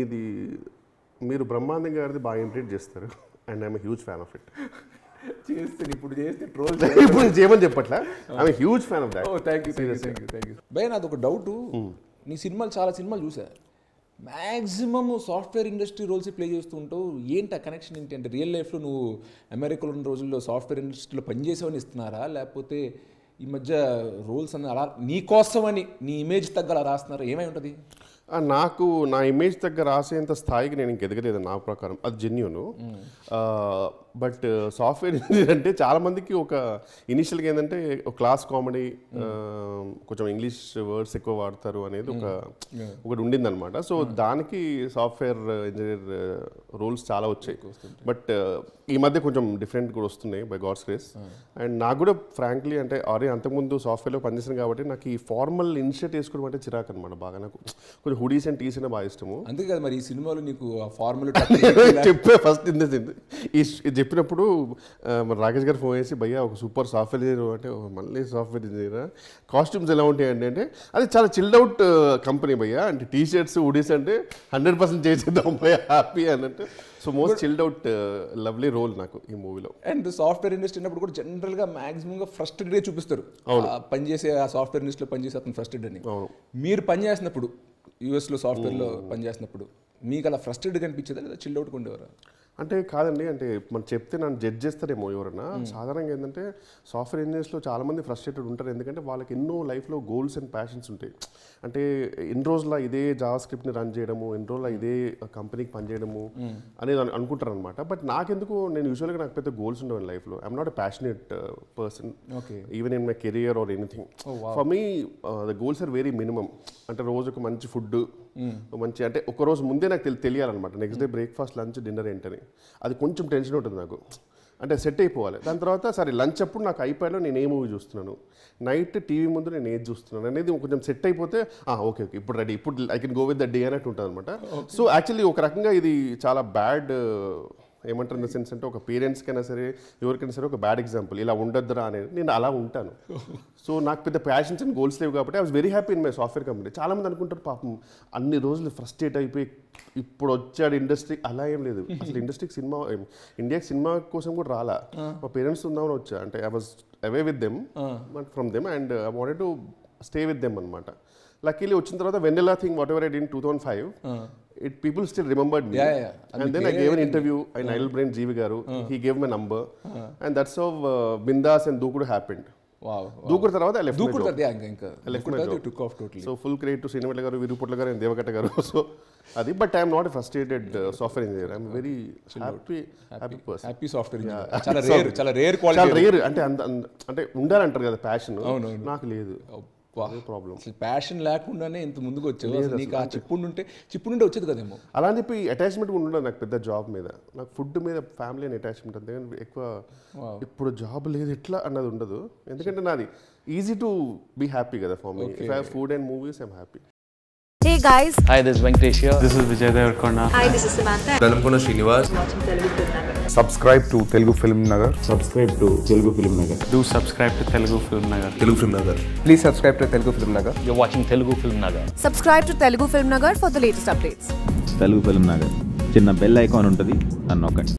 మీది మీరు బ్రహ్మానందం గారిది బాగా ఇంప్లీట్ చేస్తారు and I'm huge fan of it చేస్తే ఇప్పుడు చేస్తే ట్రోల్ ఇప్పుడు నేను చేయమని చెప్పట్లా I'm huge fan of that oh thank you thank you thank you thank you భయ నాది ఒక డౌట్ నీ సినిమాలు చాలా సినిమాలు చూసా maximum software industry roles play చేస్తూ ఉంటావు ఏంటి ఆ కనెక్షన్ ఏంటి అంటే రియల్ లైఫ్లో నువ్వు అమెరికాలో ఉన్న రోజుల్లో సాఫ్ట్వేర్ ఇండస్ట్రీలో పనిచేసావని ఇస్తున్నారా లేకపోతే ఈ మధ్య రోల్స్ అని అలా నీ కోసమని నీ ఇమేజ్ తగ్గ అలా రాస్తున్నారా ఏమై ఉంటుంది ఆ, నాకు నా ఇమేజ్ దగ్గర రాసేంత స్థాయికి నేను ఇంక ఎదగలేదు నా ప్రకారం అది జెన్యున్ బట్ సాఫ్ట్వేర్ ఇంజనీర్ అంటే చాలా మందికి ఒక ఇనిషియల్గా ఏంటంటే ఒక క్లాస్ కామెడీ కొంచెం ఇంగ్లీష్ వర్డ్స్ ఎక్కువ వాడతారు అనేది ఒక ఒకటి ఉండిందనమాట సో దానికి సాఫ్ట్వేర్ ఇంజనీర్ రోల్స్ చాలా వచ్చాయి బట్ ఈ మధ్య కొంచెం డిఫరెంట్ కూడా వస్తున్నాయి బై గాడ్స్ గ్రేస్ అండ్ నాకు కూడా ఫ్రాంక్లీ అంటే ఆల్రెడీ అంతకుముందు సాఫ్ట్వేర్లో పనిచేసాను కాబట్టి నాకు ఈ ఫార్మల్ ఇనిషియేట్ వేసుకోవడం అంటే చిరాకు అనమాట బాగా నాకు కొంచెం హుడీస్ అండ్ టీస్ అంటే బాగా ఇష్టము అంతే కదా మరి ఈ సినిమాలో నీకు ఆ ఫార్ములా చెప్పే ఫస్ట్ ఇందే ఈ ఇది చెప్పినప్పుడు ఆ, మన రాకేష్ గారు ఫోన్ చేసి భయ్యా ఒక సూపర్ సాఫ్ట్వేర్ ఇంజనీర్ అంటే "ఓ, మళ్ళీ సాఫ్ట్వేర్ ఇంజనీర్ కాస్ట్యూమ్స్ ఎలా ఉంటాయండి అంటే అది చాలా చిల్డ్ అవుట్ కంపెనీ భయ్యా అంటే టీ షర్ట్స్ ఉడీస్ అంటే హండ్రెడ్ పర్సెంట్ చేసేద్దాం భయ్యా హ్యాపీ అన్నట్టు so most chilled out lovely role నాకు ఈ మూవీలో అండ్ సాఫ్ట్వేర్ ఇండస్ట్రీ అన్నప్పుడు కూడా జనరల్గా మాక్సిమంగా ఫ్రస్ట్రేట్గా చూపిస్తారు ఆ పనిచేసే ఆ సాఫ్ట్వేర్ ఇండస్ట్రీలో పనిచేసే అతను ఫ్రస్ట్రేట్ అని అవును మీరు పనిచేసినప్పుడు యూఎస్లో సాఫ్ట్వేర్లో పనిచేసినప్పుడు మీకు అలా ఫ్రస్ట్రేట్గా అనిపించేదా లేదా చిల్ అవుట్గా ఉండేవారా అంటే కాదండి అంటే మనం చెప్తే నన్ను జడ్జ్ చేస్తారేమో ఎవరన్నా సాధారణంగా ఏంటంటే సాఫ్ట్వేర్ ఇంజనీర్స్లో చాలా మంది ఫ్రస్ట్రేటెడ్ ఉంటారు ఎందుకంటే వాళ్ళకి ఎన్నో లైఫ్లో గోల్స్ అండ్ ప్యాషన్స్ ఉంటాయి అంటే ఎన్ని రోజుల ఇదే జావా స్క్రిప్ట్ని రన్ చేయడము ఎన్ని రోజుల ఇదే కంపెనీకి పనిచేయడము అనేది అను- అనుకుంటారు అనమాట బట్ నాకెందుకు నేను యూజువల్గా నాకు పెద్ద గోల్స్ ఉండవు లైఫ్లో I'm not a passionate person okay even in my career or anything for me the goals are very minimum అంటే రోజుకు మంచి ఫుడ్ మంచి అంటే ఒక రోజు ముందే నాకు తెలి తెలియాలన్నమాట next day breakfast lunch dinner ఏంటని అది కొంచెం టెన్షన్ ఉంటుంది నాకు అంటే సెట్ అయిపోవాలి దాని తర్వాత సరే లంచ్ అప్పుడు నాకు ఐప్యాడ్లో నేను ఏ మూవీ చూస్తున్నాను నైట్ టీవీ ముందు నేను ఏది చూస్తున్నాను అనేది కొంచెం సెట్ అయిపోతే ఓకే ఓకే ఇప్పుడు రెడీ ఇప్పుడు I can go with the day అన్నట్టు ఉంటుంది అనమాట సో యాక్చువల్లీ ఒక రకంగా ఇది చాలా బ్యాడ్ ఏమంటారు ఇన్ ద సెన్స్ అంటే ఒక పేరెంట్స్కైనా సరే ఎవరికైనా సరే ఒక బ్యాడ్ ఎగ్జాంపుల్ ఇలా ఉండొద్దురా అనేది నేను అలా ఉంటాను సో నాకు పెద్ద ప్యాషన్స్ అండ్ గోల్స్ లేవు కాబట్టి I was very happy in my software company చాలా మంది అనుకుంటారు పాపం అన్ని రోజులు ఫ్రస్ట్రేట్ అయిపోయి ఇప్పుడు వచ్చాడు ఇండస్ట్రీ అలా ఏం లేదు అసలు ఇండస్ట్రీకి సినిమా ఇండియాకి సినిమా కోసం కూడా రాలా మా పేరెంట్స్ ఉందామని వచ్చా అంటే I was away with them but from them and I wanted to stay with them అనమాట లక్కీలీ వచ్చిన తర్వాత Vennela thing whatever I did two thousand five it people still remembered me Yeah, yeah. And then I gave an interview I నైల్ బ్రెయిన్ Jeevi garu he gave my number and that's of Bindaas and Dookudu happened wow Dookudu తర్వాత I left దూకుడు కదా ఇంకా ఇంకా దూకుడు తర్వాత took off totally so full credit to సినిమాల గారు విరుపుట్ల గారు and దేవకట్ట గారు సో అది but I'm not frustrated software engineer I'm very happy happy person happy software చాలా రేర్ చాలా రేర్ క్వాలిటీ చాలా రేర్ అంటే అంత అంత- అంటే ఉండాలంటారు కదా ప్యాషన్ నాకు లేదు ప్రాబ్లం అసలు ప్యాషన్ లేకుండానే ఇంత ముందుకు వచ్చావు అసలు నీకు ఆ చిప్పుడు ఉంటే చిప్పుడు నుండి వచ్చేది కదేమో అలా అని చెప్పి అటాచ్మెంట్ కూడా ఉండదు నాకు పెద్ద జాబ్ మీద నాకు ఫుడ్ మీద ఫ్యామిలీ అని అటాచ్మెంట్ అంతే కానీ ఎక్కువ ఇప్పుడు జాబ్ లేదు ఎట్లా అన్నది ఉండదు ఎందుకంటే నాది ఈజీ టు బీ హ్యాపీ కదా for me if I food and movies I'm happy Hey guys, Hi, this is Venkatesh here. This is Vijay Devarkonda. hi, this is Samantha. Velankonda Srinivas subscribe to Telugu Film Nagar subscribe to Telugu Film Nagar. Do subscribe to Telugu Film Nagar. Telugu Film Nagar please subscribe to Telugu Film Nagar You're watching Telugu Film Nagar. Subscribe to Telugu Film Nagar for the latest updates. Telugu Film Nagar చిన్న bell icon ఉంటుంది నన్ను నొక్కండి